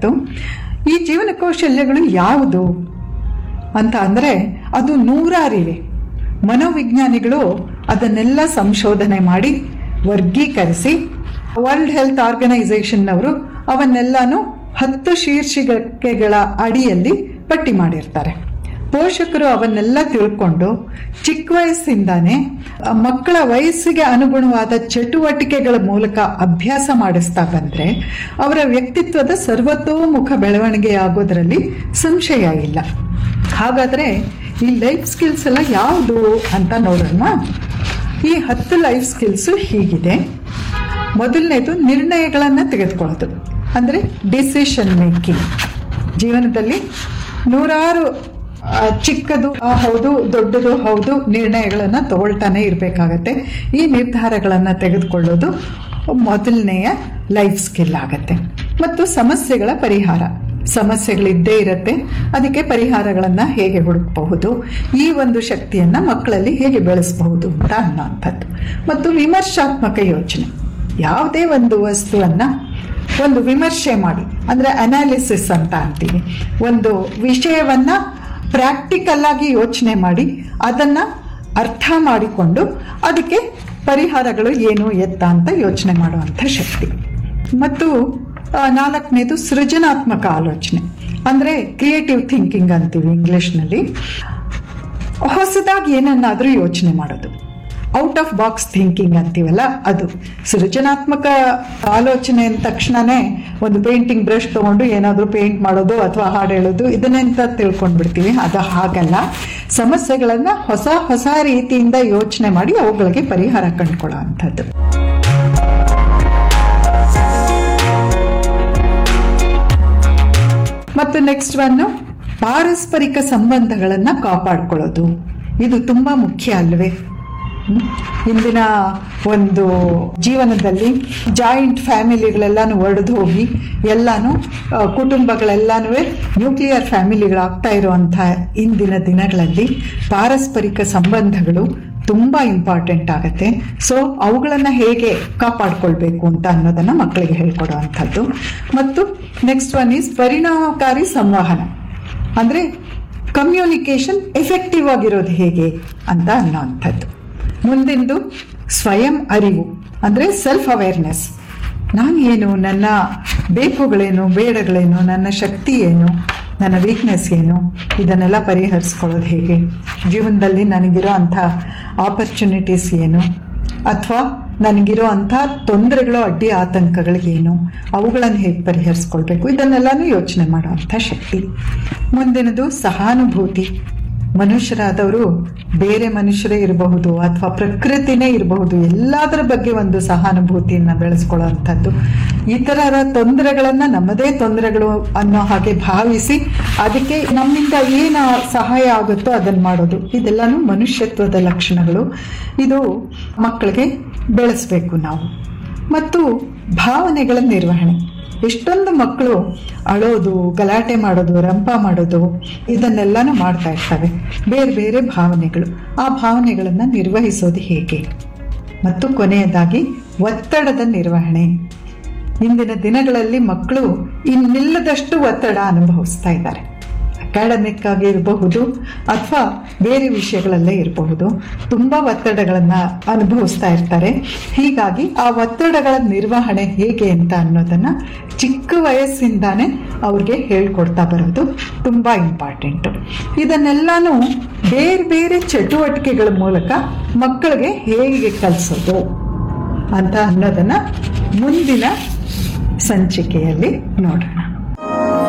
ಅನ್ನುವಂಥದ್ದು ಈ ಜೀವನ ಕೌಶಲ್ಯಗಳು ಯಾವುದು ಅಂತ ಅಂದರೆ ಅದು ನೂರಾರಿವೆ ಮನೋವಿಜ್ಞಾನಿಗಳು ಅದನ್ನೆಲ್ಲ ಸಂಶೋಧನೆ ಮಾಡಿ ವರ್ಗೀಕರಿಸಿ ವರ್ಲ್ಡ್ ಹೆಲ್ತ್ ಆರ್ಗನೈಸೇಷನ್ನವರು ಅವನ್ನೆಲ್ಲಾನು ಹತ್ತು ಶೀರ್ಷಿಕೆಗಳ ಅಡಿಯಲ್ಲಿ ಪಟ್ಟಿ ಮಾಡಿರ್ತಾರೆ ಪೋಷಕರು ಅವನ್ನೆಲ್ಲ ತಿಳ್ಕೊಂಡು ಚಿಕ್ಕ ವಯಸ್ಸಿಂದಾನೇ ಆ ಮಕ್ಕಳ ವಯಸ್ಸಿಗೆ ಅನುಗುಣವಾದ ಚಟುವಟಿಕೆಗಳ ಮೂಲಕ ಅಭ್ಯಾಸ ಮಾಡಿಸ್ತಾ ಬಂದ್ರೆ ಅವರ ವ್ಯಕ್ತಿತ್ವದ ಸರ್ವತೋಮುಖ ಬೆಳವಣಿಗೆ ಆಗೋದ್ರಲ್ಲಿ ಸಂಶಯ ಇಲ್ಲ ಹಾಗಾದ್ರೆ ಈ ಲೈಫ್ ಸ್ಕಿಲ್ಸ್ ಎಲ್ಲ ಯಾವುದು ಅಂತ ನೋಡೋಣ ಈ ಹತ್ತು ಲೈಫ್ ಸ್ಕಿಲ್ಸ್ ಹೀಗಿದೆ ಮೊದಲನೇದು ನಿರ್ಣಯಗಳನ್ನು ತೆಗೆದುಕೊಳ್ಳೋದು ಅಂದರೆ ಡಿಸಿಷನ್ ಮೇಕಿಂಗ್ ಜೀವನದಲ್ಲಿ ನೂರಾರು ಆ, ಚಿಕ್ಕದು ಆ, ಹೌದು ದೊಡ್ಡದು ಹೌದು ನಿರ್ಣಯಗಳನ್ನು ತಗೊಳ್ತಾನೆ ಇರಬೇಕಾಗತ್ತೆ ಈ ನಿರ್ಧಾರಗಳನ್ನು ತೆಗೆದುಕೊಳ್ಳೋದು ಮೊದಲನೆಯ ಲೈಫ್ ಸ್ಕಿಲ್ ಆಗತ್ತೆ ಮತ್ತು ಸಮಸ್ಯೆಗಳ ಪರಿಹಾರ ಸಮಸ್ಯೆಗಳಿದ್ದೇ ಇರುತ್ತೆ ಅದಕ್ಕೆ ಪರಿಹಾರಗಳನ್ನು ಹೇಗೆ ಹುಡುಕಬಹುದು ಈ ಒಂದು ಶಕ್ತಿಯನ್ನ ಮಕ್ಕಳಲ್ಲಿ ಹೇಗೆ ಬೆಳೆಸಬಹುದು ಅಂತ ಅನ್ನೋಂಥದ್ದು ಮತ್ತು ವಿಮರ್ಶಾತ್ಮಕ ಯೋಚನೆ ಯಾವುದೇ ಒಂದು ವಸ್ತುವನ್ನ ಒಂದು ವಿಮರ್ಶೆ ಮಾಡಿ ಅಂದ್ರೆ ಅನಾಲಿಸಿಸ್ ಅಂತ ಅಂತೀವಿ ಒಂದು ವಿಷಯವನ್ನ ಪ್ರಾಕ್ಟಿಕಲ್ ಆಗಿ ಯೋಚನೆ ಮಾಡಿ ಅದನ್ನ ಅರ್ಥ ಮಾಡಿಕೊಂಡು ಅದಕ್ಕೆ ಪರಿಹಾರಗಳು ಏನು ಎತ್ತ ಅಂತ ಯೋಚನೆ ಮಾಡುವಂಥ ಶಕ್ತಿ ಮತ್ತು ಆ, ನಾಲ್ಕನೇದು ಸೃಜನಾತ್ಮಕ ಆಲೋಚನೆ ಅಂದ್ರೆ ಕ್ರಿಯೇಟಿವ್ ಥಿಂಕಿಂಗ್ ಅಂತೀವಿ ಇಂಗ್ಲಿಷ್ನಲ್ಲಿ ಹೊಸದಾಗಿ ಏನನ್ನಾದರೂ ಯೋಚನೆ ಮಾಡೋದು ಔಟ್ ಆಫ್ ಬಾಕ್ಸ್ ಥಿಂಕಿಂಗ್ ಅಂತೀವಲ್ಲ ಅದು ಸೃಜನಾತ್ಮಕ ಆಲೋಚನೆ ಅಂದ ತಕ್ಷಣನೇ ಒಂದು ಪೇಂಟಿಂಗ್ ಬ್ರಷ್ ತಗೊಂಡು ಏನಾದರೂ ಪೇಂಟ್ ಮಾಡೋದು ಅಥವಾ ಹಾಡು ಹೇಳೋದು ಇದನ್ನೆಂತ ತಿಳ್ಕೊಂಡ್ಬಿಡ್ತೀವಿ ಅದು ಹಾಗಲ್ಲ ಸಮಸ್ಯೆಗಳನ್ನ ಹೊಸ ಹೊಸ ರೀತಿಯಿಂದ ಯೋಚನೆ ಮಾಡಿ ಅವುಗಳಿಗೆ ಪರಿಹಾರ ಕಂಡುಕೊಳ್ಳೋ ಅಂಥದ್ದು ಮತ್ತು ನೆಕ್ಸ್ಟ್ ಒನ್ ಪಾರಸ್ಪರಿಕ ಸಂಬಂಧಗಳನ್ನ ಕಾಪಾಡ್ಕೊಳ್ಳೋದು ಇದು ತುಂಬಾ ಮುಖ್ಯ ಅಲ್ವೇ ಹ್ಮ್? ಇಂದಿನ ಒಂದು ಜೀವನದಲ್ಲಿ ಜಾಯಿಂಟ್ ಫ್ಯಾಮಿಲಿಗಳೆಲ್ಲಾನು ಒಡೆದು ಹೋಗಿ ಎಲ್ಲಾನು ಆ, ಕುಟುಂಬಗಳೆಲ್ಲಾನು ನ್ಯೂಕ್ಲಿಯರ್ ಫ್ಯಾಮಿಲಿಗಳಾಗ್ತಾ ಇರುವಂಥ ಇಂದಿನ ದಿನಗಳಲ್ಲಿ ಪಾರಸ್ಪರಿಕ ಸಂಬಂಧಗಳು ತುಂಬಾ ಇಂಪಾರ್ಟೆಂಟ್ ಆಗುತ್ತೆ ಸೊ ಅವುಗಳನ್ನ ಹೇಗೆ ಕಾಪಾಡ್ಕೊಳ್ಬೇಕು ಅಂತ ಅನ್ನೋದನ್ನ ಮಕ್ಕಳಿಗೆ ಹೇಳ್ಕೊಡುವಂಥದ್ದು ಮತ್ತು ನೆಕ್ಸ್ಟ್ ಒನ್ ಈಸ್ ಪರಿಣಾಮಕಾರಿ ಸಂವಹನ ಅಂದ್ರೆ ಕಮ್ಯುನಿಕೇಶನ್ ಎಫೆಕ್ಟಿವ್ ಆಗಿರೋದು ಹೇಗೆ ಅಂತ ಅನ್ನೋವಂಥದ್ದು ಮುಂದಿಂದು ಸ್ವಯಂ ಅರಿವು ಅಂದ್ರೆ ಸೆಲ್ಫ್ ಅವೇರ್ನೆಸ್ ನಾನು ಏನು ನನ್ನ ಬೇಕುಗಳೇನು ಬೇಡಗಳೇನು ನನ್ನ ಶಕ್ತಿ ಏನು ನನ್ನ ವೀಕ್ನೆಸ್ ಏನು ಇದನ್ನೆಲ್ಲ ಪರಿಹರಿಸ್ಕೊಳ್ಳೋದು ಹೇಗೆ ಜೀವನದಲ್ಲಿ ನನಗಿರೋ ಅಂಥ ಆಪರ್ಚುನಿಟೀಸ್ ಏನು ಅಥವಾ ನನಗಿರೋ ಅಂಥ ತೊಂದರೆಗಳು ಅಡ್ಡಿ ಆತಂಕಗಳಿಗೇನು ಅವುಗಳನ್ನು ಹೇಗೆ ಪರಿಹರಿಸ್ಕೊಳ್ಬೇಕು ಇದನ್ನೆಲ್ಲನೂ ಯೋಚನೆ ಮಾಡುವಂಥ ಶಕ್ತಿ ಮುಂದಿನದು ಸಹಾನುಭೂತಿ ಮನುಷ್ಯರಾದವರು ಬೇರೆ ಮನುಷ್ಯರೇ ಇರಬಹುದು ಅಥವಾ ಪ್ರಕೃತಿನೇ ಇರಬಹುದು ಎಲ್ಲದರ ಬಗ್ಗೆ ಒಂದು ಸಹಾನುಭೂತಿಯನ್ನ ಬೆಳೆಸ್ಕೊಳ್ಳುವಂಥದ್ದು ಇತರರ ತೊಂದರೆಗಳನ್ನ ನಮ್ಮದೇ ತೊಂದರೆಗಳು ಅನ್ನೋ ಹಾಗೆ ಭಾವಿಸಿ ಅದಕ್ಕೆ ನಮ್ಮಿಂದ ಏನು ಸಹಾಯ ಆಗುತ್ತೋ ಅದನ್ನು ಮಾಡೋದು ಇದೆಲ್ಲಾನು ಮನುಷ್ಯತ್ವದ ಲಕ್ಷಣಗಳು ಇದು ಮಕ್ಕಳಿಗೆ ಬೆಳೆಸ್ಬೇಕು ನಾವು ಮತ್ತು ಭಾವನೆಗಳ ನಿರ್ವಹಣೆ ಎಷ್ಟೊಂದು ಮಕ್ಕಳು ಅಳೋದು ಗಲಾಟೆ ಮಾಡೋದು ರಂಪ ಮಾಡೋದು ಇದನ್ನೆಲ್ಲಾನು ಮಾಡ್ತಾ ಇರ್ತವೆ ಬೇರೆ ಬೇರೆ ಭಾವನೆಗಳು ಆ ಭಾವನೆಗಳನ್ನು ನಿರ್ವಹಿಸೋದು ಹೇಗೆ ಮತ್ತು ಕೊನೆಯದಾಗಿ ಒತ್ತಡದ ನಿರ್ವಹಣೆ ಇಂದಿನ ದಿನಗಳಲ್ಲಿ ಮಕ್ಕಳು ಇನ್ನಿಲ್ಲದಷ್ಟು ಒತ್ತಡ ಅನುಭವಿಸ್ತಾ ಇದ್ದಾರೆ ಅಕಾಡೆಮಿಕ್ ಆಗಿ ಇರಬಹುದು ಅಥವಾ ಬೇರೆ ವಿಷಯಗಳಲ್ಲೇ ಇರಬಹುದು ತುಂಬಾ ಒತ್ತಡಗಳನ್ನ ಅನುಭವಿಸ್ತಾ ಇರ್ತಾರೆ ಹೀಗಾಗಿ ಆ ಒತ್ತಡಗಳ ನಿರ್ವಹಣೆ ಹೇಗೆ ಅಂತ ಅನ್ನೋದನ್ನ ಚಿಕ್ಕ ವಯಸ್ಸಿಂದಾನೇ ಅವ್ರಿಗೆ ಹೇಳ್ಕೊಡ್ತಾ ಬರೋದು ತುಂಬಾ ಇಂಪಾರ್ಟೆಂಟ್ ಇದನ್ನೆಲ್ಲಾನು ಬೇರೆ ಬೇರೆ ಚಟುವಟಿಕೆಗಳ ಮೂಲಕ ಮಕ್ಕಳಿಗೆ ಹೇಗೆ ಕಲಿಸೋದು ಅಂತ ಅನ್ನೋದನ್ನ ಮುಂದಿನ ಸಂಚಿಕೆಯಲ್ಲಿ ನೋಡೋಣ